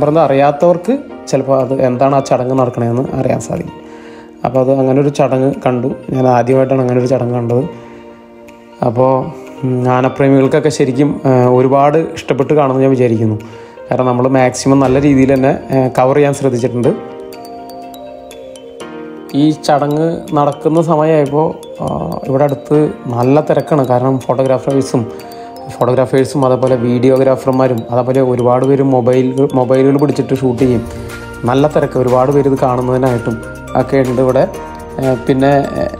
പറയുന്നത് അറിയാത്തവർക്ക് ചിലപ്പോൾ അത് എന്താണ് ആ ചടങ്ങ് നടക്കണതെന്ന് അറിയാൻ സാധിക്കും അപ്പോൾ അത് അങ്ങനെ ഒരു ചടങ്ങ് കണ്ടു ഞാൻ ആദ്യമായിട്ടാണ് അങ്ങനെ ഒരു ചടങ്ങ് കണ്ടത് അപ്പോൾ ഉം, ആനപ്രേമികൾക്കൊക്കെ ശരിക്കും ആ, ഒരുപാട് ഇഷ്ടപ്പെട്ട് കാണുമെന്ന് ഞാൻ വിചാരിക്കുന്നു കാരണം നമ്മൾ മാക്സിമം നല്ല രീതിയിൽ തന്നെ കവർ ചെയ്യാൻ ശ്രദ്ധിച്ചിട്ടുണ്ട് ഈ ചടങ്ങ് നടക്കുന്ന സമയമായപ്പോൾ ഇവിടെ അടുത്ത് നല്ല തിരക്കാണ് കാരണം ഫോട്ടോഗ്രാഫേഴ്സും ഫോട്ടോഗ്രാഫേഴ്സും അതേപോലെ വീഡിയോഗ്രാഫർമാരും അതേപോലെ ഒരുപാട് പേര് മൊബൈൽ മൊബൈലുകൾ പിടിച്ചിട്ട് ഷൂട്ട് ചെയ്യും നല്ല തിരക്ക് ഒരുപാട് പേര് ഇത് കാണുന്നതിനായിട്ടും ഒക്കെ ഉണ്ട് ഇവിടെ ഏഹ് പിന്നെ ഏഹ്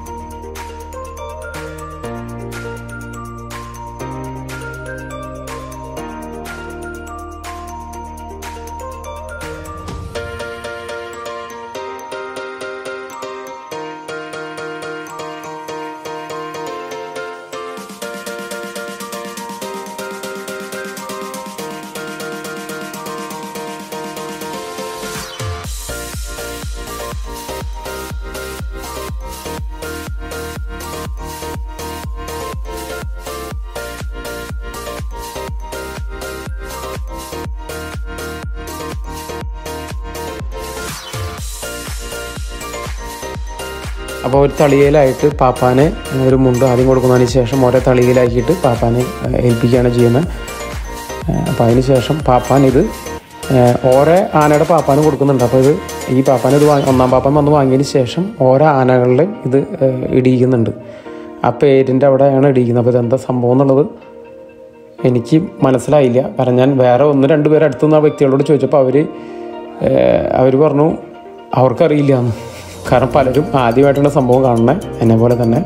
അപ്പോൾ ഒരു തളികയിലായിട്ട് പാപ്പാനെ ഒരു മുണ്ട് ആദ്യം കൊടുക്കുന്നതിന് ശേഷം ഓരോ തളികയിലാക്കിയിട്ട് പാപ്പാനെ ഏഹ്, ഏൽപ്പിക്കുകയാണ് ചെയ്യുന്നത് ഏഹ്, അപ്പോൾ അതിന് ശേഷം പാപ്പാൻ ഇത് ഏഹ്, ഓരോ ആനയുടെ പാപ്പാനും കൊടുക്കുന്നുണ്ട് അപ്പോൾ ഇത് ഈ പാപ്പാൻ ഇത് വാങ്ങി ഒന്നാം പാപ്പാൻ വന്ന് വാങ്ങിയതിന് ശേഷം ഓരോ ആനകളിലും ഇത് ഏഹ്, ഇടിയിക്കുന്നുണ്ട് ആ പേരിൻ്റെ അവിടെയാണ് ഇടിയിക്കുന്നത് അപ്പോൾ ഇതെന്താ സംഭവം എന്നുള്ളത് എനിക്ക് മനസ്സിലായില്ല കാരണം ഞാൻ വേറെ ഒന്ന് രണ്ട് പേര് അടുത്തുനിന്ന് ആ വ്യക്തികളോട് ചോദിച്ചപ്പോൾ അവർ അവർ പറഞ്ഞു അവർക്കറിയില്ല എന്ന് കാരണം പലരും ആദ്യമായിട്ടുള്ള സംഭവം കാണണേ എന്നെ പോലെ തന്നെ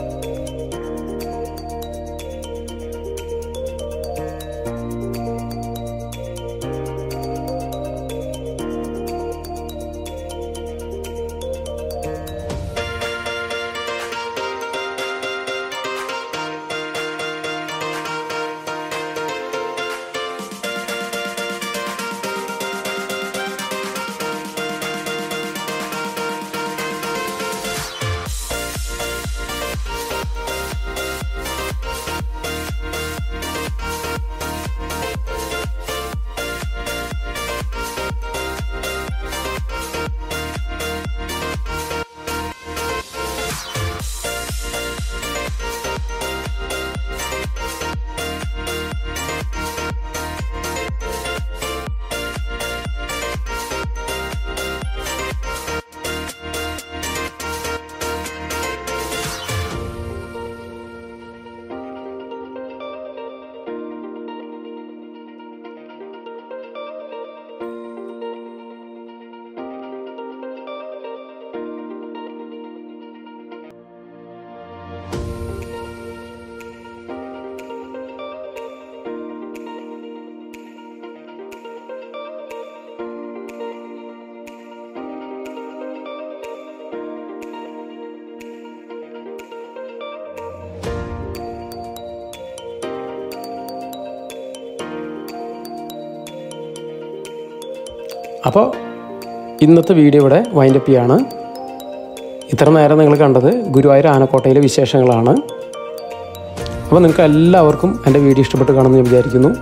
അപ്പോൾ ഇന്നത്തെ വീഡിയോ ഇവിടെ വൈൻഡപ്പ് ചെയ്യാണ് ഇത്ര നേരം നിങ്ങൾ കണ്ടത് ഗുരുവായൂർ ആനക്കോട്ടയിലെ വിശേഷങ്ങളാണ് അപ്പോൾ നിങ്ങൾക്ക് എല്ലാവർക്കും എൻ്റെ വീഡിയോ ഇഷ്ടപ്പെട്ട് കാണുമെന്ന് ഞാൻ വിചാരിക്കുന്നു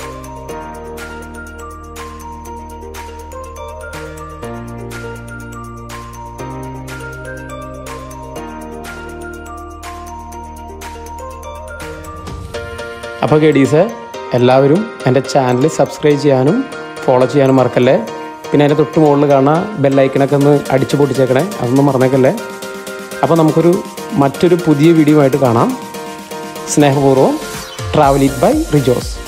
അപ്പോൾ ഗഡീസ് എല്ലാവരും എൻ്റെ ചാനൽ സബ്സ്ക്രൈബ് ചെയ്യാനും ഫോളോ ചെയ്യാനും മറക്കല്ലേ പിന്നെ അതിൻ്റെ തൊട്ട് മുകളിൽ കാണാൻ ബെല്ലൈക്കനൊക്കെ ഒന്ന് അടിച്ചു പൊട്ടിച്ചേക്കണേ അതൊന്നും മറന്നേക്കല്ലേ അപ്പോൾ നമുക്കൊരു മറ്റൊരു പുതിയ വീഡിയോ ആയിട്ട് കാണാം സ്നേഹപൂർവ്വം ട്രാവൽ ഇറ്റ് ബൈ റിജോസ്